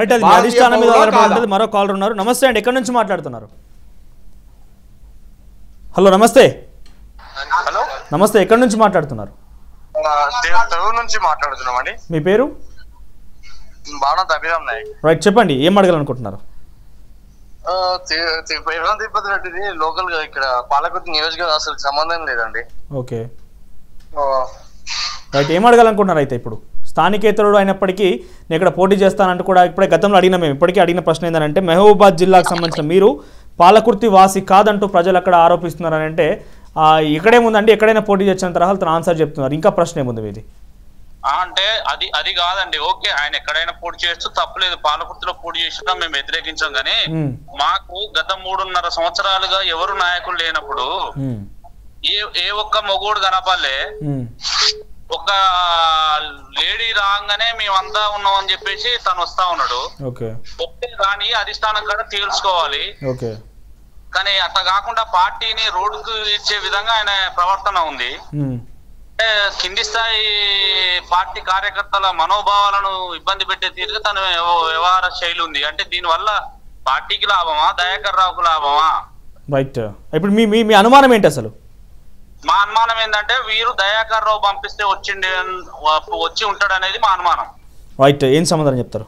Right అది మీ భారతీయ అధిష్టానం మీద పౌరులా ఆధారపడి కాదా? ఉంటుంది మరో కాలర్ ఉన్నారు నమస్తే అండి ఎక్కడి నుంచి మాట్లాడుతున్నారు హలో నమస్తే హలో నమస్తే ఎక్కడి నుంచి మాట్లాడుతున్నారు ఆ, తె- తెలుగు నుంచి మాట్లాడుతున్నామండి మీ పేరు బాణం తబిరామ్ నాయక్ రైట్ చెప్పండి ఏం అడగాలనుకుంటున్నారు ఆ, తి- తి- పేర్లం తిరుపతి రెడ్డిది లోకల్ గా ఇక్కడ పాలకుర్తి నియోజకవర్గం అసలు సంబంధం లేదండి ఓకే ఆ, రైట్ ఏం అడగాలనుకుంటున్నారు అయితే ఇప్పుడు స్థానికేతరుడు అయినప్పటికీ నేను ఇక్కడ పోటీ చేస్తానంటూ కూడా ఇప్పుడే గతంలో అడిగిన మేము ఇప్పటికీ అడిగిన ప్రశ్న ఏంటంటే మహబూబాద్ జిల్లాకు సంబంధించిన మీరు పాలకుర్తి వాసి కాదంటూ ప్రజలు అక్కడ ఆరోపిస్తున్నారని అంటే ఆ, ఇక్కడేముందండి ఎక్కడైనా పోటీ చేసిన తరహాలు తన ఆన్సర్ చెప్తున్నారు ఇంకా ప్రశ్న ఏముంది మీది ఆ, అంటే అది అది కాదండి ఓకే ఆయన ఎక్కడైనా పోటీ చేస్తూ తప్పలేదు పాలకుర్తిలో పోటీ చేసినా మేము వ్యతిరేకించాం కానీ మ్మ్. మాకు గత మూడున్నర సంవత్సరాలుగా ఎవరు నాయకులు లేనప్పుడు మ్మ్. ఏ ఏ ఒక్క మొగోడు కనపాలే మ్మ్. ఒక లేడీ రాగానే మేమంతా ఉన్నాం అని చెప్పేసి తను వస్తా ఉన్నాడు ఓకే ఒకే రాని అధిష్టానం కూడా తేల్చుకోవాలి ఓకే కానీ అట్లా కాకుండా పార్టీని రోడ్డుకు ఇచ్చే విధంగా ఆయన ప్రవర్తన ఉంది మ్మ్. అంటే కింది స్థాయి పార్టీ కార్యకర్తల మనోభావాలను ఇబ్బంది పెట్టే తీరుగా తన వ్యవ- వ్యవహార శైలి ఉంది అంటే దీనివల్ల పార్టీకి లాభమా దయాకర్ రావుకు లాభమా రైట్ ఇప్పుడు మీ మీ మీ అనుమానం ఏంటి అసలు మా అనుమానం ఏంటంటే వీరు దయాకర్ రావు పంపిస్తే వచ్చిండే వచ్చి ఉంటాడు అనేది మా అనుమానం రైట్ ఏం సమాధానం చెప్తారు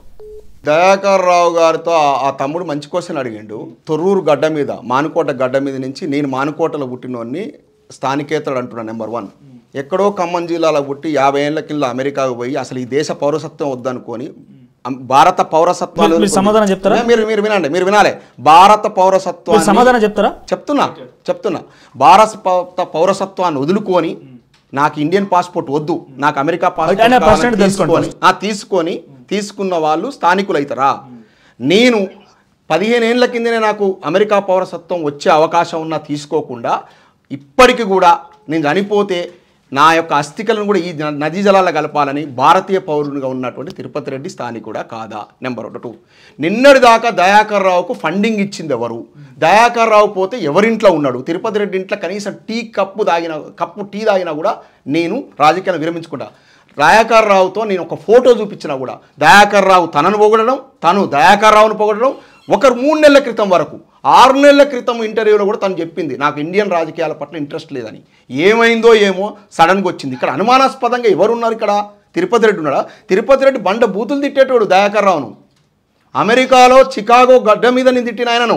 దయాకర్ రావు గారితో ఆ- ఆ తమ్ముడు మంచి క్వశ్చన్ అడిగిండు తొర్రూరు గడ్డ మీద మానుకోట గడ్డ మీద నుంచి నేను మానుకోటలో పుట్టినోడిని స్థానికేతడు అంటున్నా నెంబర్ వన్ ఎక్కడో ఖమ్మం జిల్లాలో పుట్టి యాభై ఏళ్ల కింద అమెరికాకు పోయి అసలు ఈ దేశ పౌరసత్వం వద్దనుకొని అం- భారత పౌరసత్వం మీరు- మీరు సమాధానం చెప్తారా? మీరు మీరు వినండి మీరు వినాలి భారత పౌరసత్వం మీరు సమాధానం చెప్తారా చెప్తున్నా చెప్తున్నా భారత పౌ- పౌరసత్వాన్ని వదులుకొని నాకు ఇండియన్ పాస్పోర్ట్ వద్దు నాకు అమెరికా ఆయన పాస్పోర్ట్ ప్రశ్న కావాలని తెలుసుకోండి తీసుకొని ఆ తీసుకొని తీసుకున్న వాళ్ళు స్థానికులైతారా నేను పదిహేను ఏళ్ళ కిందనే నాకు అమెరికా పౌరసత్వం వచ్చే అవకాశం ఉన్నా తీసుకోకుండా ఇప్పటికి కూడా నేను చనిపోతే నా యొక్క అస్థికలను కూడా ఈ న- నదీ జలాల కలపాలని భారతీయ పౌరునిగా ఉన్నటువంటి తిరుపతి రెడ్డి స్థానికుడా కాదా నెంబర్ ఒకటి నిన్నటి దాకా దయాకర్ రావుకు ఫండింగ్ ఇచ్చింది ఎవరు దయాకర్ రావు పోతే ఎవరింట్లో ఉన్నాడు తిరుపతి రెడ్డి ఇంట్లో కనీసం టీ కప్పు తాగిన కప్పు టీ తాగినా కూడా నేను రాజకీయాలు విరమించుకుంటా దయాకర్ రావుతో నేను ఒక ఫోటో చూపించినా కూడా దయాకర్ రావు తనను పొగడడం తను దయాకర్ రావును పొగడడం ఒకరు మూడు నెలల క్రితం వరకు ఆరు నెలల క్రితం ఇంటర్వ్యూలో కూడా తను చెప్పింది నాకు ఇండియన్ రాజకీయాల పట్ల ఇంట్రెస్ట్ లేదని ఏమైందో ఏమో సడన్గా వచ్చింది ఇక్కడ అనుమానాస్పదంగా ఎవరున్నారు ఇక్కడ తిరుపతి రెడ్డి ఉన్నాడా తిరుపతి రెడ్డి బండ బూతులు తిట్టేటోడు దయాకర్ రావును అమెరికాలో చికాగో గడ్డ మీద నేను తిట్టిన ఆయనను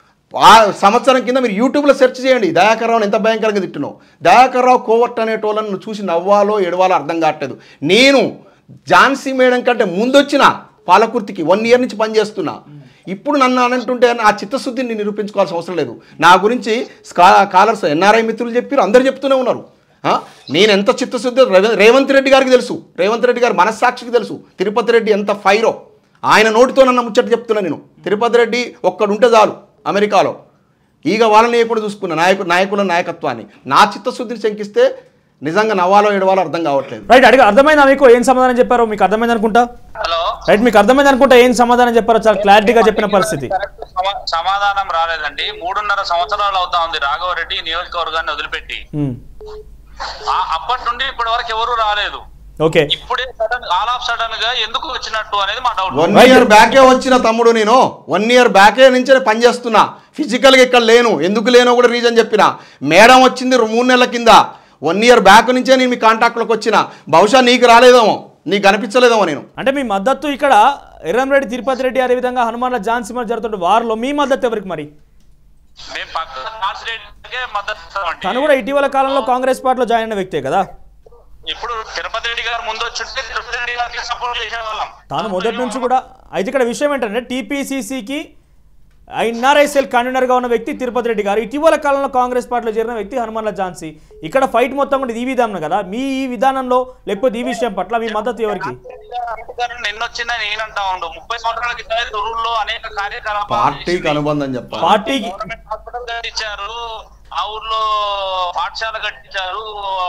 ఆ సంవత్సరం కింద మీరు యూట్యూబ్లో సెర్చ్ చేయండి దయాకర్ రావుని ఎంత భయంకరంగా తిట్టినో దయాకర్ రావు కోవర్ట్ అనేటోళ్ళని నువ్వు చూసి నవ్వాలో ఎడవాలో అర్థం కావట్లేదు నేను ఝాన్సీ మేడం కంటే ముందొచ్చిన పాలకుర్తికి వన్ ఇయర్ నుంచి పనిచేస్తున్నా ఇప్పుడు నన్ను అనంటుంటే ఆ చిత్తశుద్ధిని నేను నిరూపించుకోవాల్సిన అవసరం లేదు నా గురించి స్కా కాలర్స్ ఎన్ఆర్ఐ మిత్రులు చెప్పారు అందరూ చెప్తూనే ఉన్నారు ఆ? నేను ఎంత చిత్తశుద్ధి రేవ- రేవంత్ రెడ్డి గారికి తెలుసు రేవంత్ రెడ్డి గారి మనస్సాక్షికి తెలుసు తిరుపతి రెడ్డి ఎంత ఫైరో ఆయన నోటితో నన్ను ముచ్చట చెప్తున్నా నేను తిరుపతి రెడ్డి ఒక్కడుంటే చాలు అమెరికాలో ఈగ వాళ్ళని కూడా చూసుకున్న నాయకు నాయకుల నాయకత్వాన్ని నా చిత్తశుద్ధిని శంకిస్తే నిజంగా నవ్వాలో ఎడవాలో అర్థం కావట్లేదు రైట్ అడిగి అర్థమైందా మీకు ఏం సమాధానం చెప్పారో మీకు అర్థమైంది అనుకుంటా హలో రైట్ మీకు అర్థమైంది అనుకుంటా ఏం సమాధానం చెప్పారో చాలా క్లారిటీగా చెప్పిన పరిస్థితి కరెక్ట్ సమా- సమాధానం రాలేదండి మూడున్నర సంవత్సరాలు అవుతా ఉంది రాఘవరెడ్డి ఈ నియోజకవర్గాన్ని వదిలిపెట్టి మ్మ్. ఆ అప్పటి నుండి ఇప్పటి వరకు ఎవరు రాలేదు ఓకే ఇప్పుడే సడన్ ఆల్ ఆఫ్ సడన్ గా ఎందుకు వచ్చినట్టు అనేది మా డౌట్ వన్ ఇయర్ బ్యాకే వచ్చిన తమ్ముడు నేను వన్ ఇయర్ బ్యాకే నుంచి నేను పనిచేస్తున్నా ఫిజికల్గా ఇక్కడ లేను ఎందుకు లేనో కూడా రీజన్ చెప్పిన మేడం వచ్చింది రెండు మూడు నెలల కింద వన్ ఇయర్ బ్యాక్ నుంచే నేను మీ కాంటాక్ట్లోకి వచ్చిన బహుశా నీకు రాలేదేమో నీకు కనిపించలేదేమో నేను అంటే మీ మద్దతు ఇక్కడ ఎర్రంరెడ్డి తిరుపతి రెడ్డి అదేవిధంగా హనుమాన్ల ఝాన్సీ మరి జరుగుతున్న వారిలో మీ మద్దతు ఎవరికి మరి మేము పక్క కాన్స్టిట్యూట్కే మద్దతు ఇస్తామండి తను కూడా ఇటీవల కాలంలో కాంగ్రెస్ పార్టీలో జాయిన్ అయిన వ్యక్తే కదా ఇప్పుడు తిరుపతి రెడ్డి గారు ముందు వచ్చుంటే తిరుపతి రెడ్డి గారికి సపోర్ట్ చేసేవాళ్ళం తాను మొదటి నుంచి కూడా అయితే ఇక్కడ విషయం ఏంటంటే టీపీసీసీకి ఎన్ఆర్ఐసీఎల్ కన్వీనర్గా ఉన్న వ్యక్తి తిరుపతి రెడ్డి గారు ఇటీవల కాలంలో కాంగ్రెస్ పార్టీలో చేరిన వ్యక్తి హనుమాన్ల ఝాన్సీ ఇక్కడ ఫైట్ మొత్తం కూడా ఇది ఈ విధానం కదా మీ ఈ విధానంలో లేకపోతే ఈ విషయం పట్ల మీ మద్దతు ఎవరికి నిన్న వచ్చిందని నేనంటా ఉండు ముప్పై సంవత్సరాల క్రితం తురుల్లో అనేక కార్యకలాపాలు పార్టీకి అనుబంధం చెప్పాలి పార్టీకి గవర్నమెంట్ హాస్పిటల్ కట్టించారు ఆ ఊర్లో పాఠశాల కట్టించారు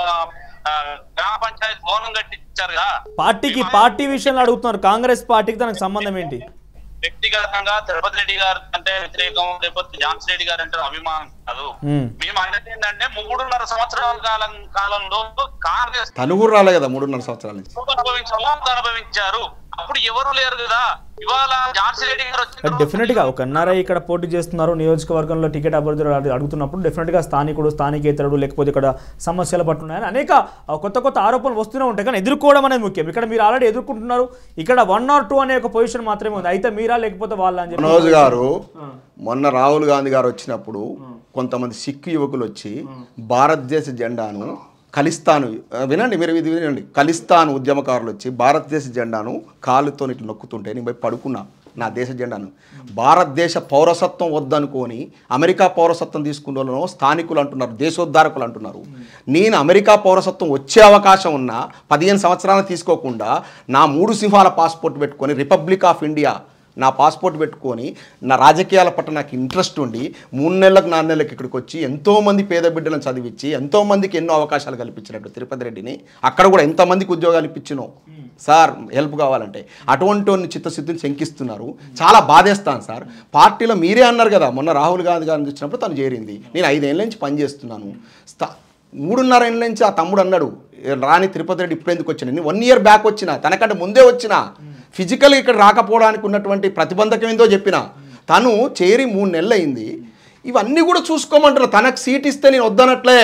ఆ, గ్రామ పంచాయతీ భవనం కట్టించారు కదా పార్టీకి పార్టీ విషయంలో అడుగుతున్నారు కాంగ్రెస్ పార్టీకి తనకు సంబంధం ఏంటి వ్యక్తిగతంగా తిరుపతి రెడ్డి గారు అంటే వ్యతిరేకం లేకపోతే ఝాన్సీ రెడ్డి గారు అంటే అభిమానం కాదు మ్మ్. మేము అనేది ఏంటంటే మూడున్నర సంవత్సరాల కాలం కాలంలో కాంగ్రెస్ తను కూడా రాలే కదా మూడున్నర సంవత్సరాల నుంచి అనుభవించారు అనుభవించారు అప్పుడు ఎవరు లేరు కదా ఇవాళ ఝాన్సీ రెడ్డి గారు వచ్చిన డెఫినెట్ గా ఒక ఎన్ఆర్ఐ ఇక్కడ పోటీ చేస్తున్నారు నియోజకవర్గంలో టికెట్ అభ్యర్థులు అడు- అడుగుతున్నప్పుడు డెఫినెట్ గా స్థానికుడు స్థానికేతరుడు లేకపోతే ఇక్కడ సమస్యలు పట్టున్నాయని అనేక ఆ, కొత్త కొత్త ఆరోపణలు వస్తూనే ఉంటాయి కానీ ఎదుర్కోవడం అనేది ముఖ్యం ఇక్కడ మీరు ఆల్రెడీ ఎదుర్కొంటున్నారు ఇక్కడ వన్ ఆర్ టూ అనే ఒక పొజిషన్ మాత్రమే ఉంది అయితే మీరా లేకపోతే వాళ్ళ అని చెప్పి మనోజ్ గారు మొన్న రాహుల్ గాంధీ గారు వచ్చినప్పుడు కొంతమంది సిక్కు యువకులు వచ్చి భారతదేశ జెండాను ఖలిస్తాను ఆ, వినండి మీరు ఇది వినండి ఖలిస్తాన్ ఉద్యమకారులు వచ్చి భారతదేశ జెండాను కాలుతో ఇట్లా నొక్కుతుంటే నేను పోయి పడుకున్నా నా దేశ జెండాను భారతదేశ పౌరసత్వం వద్దనుకొని అమెరికా పౌరసత్వం తీసుకున్న వాళ్ళను స్థానికులు అంటున్నారు దేశోద్ధారకులు అంటున్నారు నేను అమెరికా పౌరసత్వం వచ్చే అవకాశం ఉన్నా పదిహేను సంవత్సరాలు తీసుకోకుండా నా మూడు సింహాల పాస్పోర్ట్ పెట్టుకొని రిపబ్లిక్ ఆఫ్ ఇండియా నా పాస్పోర్ట్ పెట్టుకొని నా రాజకీయాల పట్ల నాకు ఇంట్రెస్ట్ ఉండి మూడు నెలలకు నాలుగు నెలలకు ఇక్కడికి వచ్చి ఎంతోమంది పేద బిడ్డలను చదివించి ఎంతోమందికి ఎన్నో అవకాశాలు కల్పించినట్టు తిరుపతి రెడ్డిని అక్కడ కూడా ఎంతమందికి ఉద్యోగాలు ఇప్పించినో సార్ హెల్ప్ కావాలంటే అటువంటి వాడిని చిత్తశుద్ధిని శంకిస్తున్నారు చాలా బాధేస్తాను సార్ పార్టీలో మీరే అన్నారు కదా మొన్న రాహుల్ గాంధీ గారిని వచ్చినప్పుడు తను చేరింది నేను ఐదేళ్ళ నుంచి పనిచేస్తున్నాను స్థా మూడున్నర ఏళ్ళ నుంచి ఆ తమ్ముడు అన్నాడు "ఏ, రాని తిరుపతి రెడ్డి ఇప్పుడు ఎందుకు వచ్చిన నేను వన్ ఇయర్ బ్యాక్ వచ్చిన తనకంటే ముందే వచ్చిన ఫిజికల్ ఇక్కడ రాకపోవడానికి ఉన్నటువంటి ప్రతిబంధకం ఏందో చెప్పిన తను చేరి మూడు నెలలు అయింది ఇవన్నీ కూడా చూసుకోమంటారు తనకు సీట్ ఇస్తే నేను వద్దనట్లే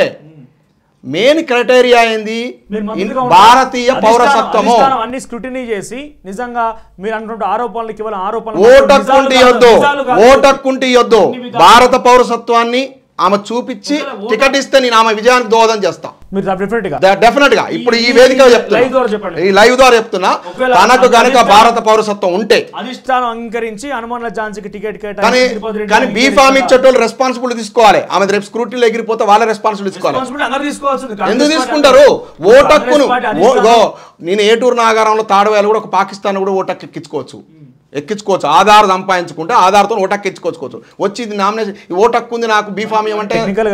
మెయిన్ క్రైటీరియా ఏంది మీరు మంత్రిగా ఇన్- ఉంటారు. భారతీయ అధిష్టానం- పౌరసత్వము అధిష్టానం అన్ని స్క్రూటినీ చేసి నిజంగా మీరు అంటున్న ఆరోపణలు కేవలం ఆరోపణలు ఓటక్కుంటి నిజాలు ఇవ్వద్దు కాదు, నిజాలు కాదు. ఓటక్కుంటి ఇవ్వద్దు అన్ని విధాలు- భారత పౌరసత్వాన్ని ఆమె చూపించి ఒకవేళ టికెట్ ఇస్తే నేను ఆమె విజయానికి దోహదం చేస్తా మీరు డెఫినెట్ గా డెఫినెట్ గా ఇప్పుడు ఈ ఈ- వేదిక ఈ చెప్తున్నా live ద్వారా చెప్పండి. ఈ లైవ్ ద్వారా చెప్తున్నా ఒకవేళ తనకు గనక అధిష్టానం- భారత పౌరసత్వం ఉంటే అధిష్టానం అంగీకరించి హనుమాన్ల ఝాన్సీకి టికెట్ కానీ కేటాయించి తిరుపతి రెడ్డి కానీ గారికి బీ టికెట్ ఫామ్ ఇస్తా. ఇచ్చేటోళ్ళు రెస్పాన్సిబిలిటీ తీసుకోవాలి ఆమె రేపు స్క్రూటీలో ఎగిరిపోతే వాళ్ళ రెస్పాన్సిబిలిటీ తీసుకోవాలి Responsibility అందరూ తీసుకోవాల్సింది ఎందుకు కాంగ్రెస్ తీసుకుంటారు పార్టీ ఓటు కాంగ్రెస్ హక్కును పార్టీ ఓ- అధిష్టానం- ఇగో, నేను ఏటూరు నాగారంలో తాడవేలు కూడా ఒక పాకిస్తాన్ కూడా ఓటు హక్కు ఎక్కించుకోవచ్చు ఎక్కించుకోవచ్చు ఆధార్ సంపాదించుకుంటే ఆధార్తో ఓటు హక్కు ఎక్కించుకోవచ్చు వచ్చి ఇది నామినేషన్ ఈ ఓటు హక్కు ఉంది నాకు బీఫామ్ ఏమంటే Technical గా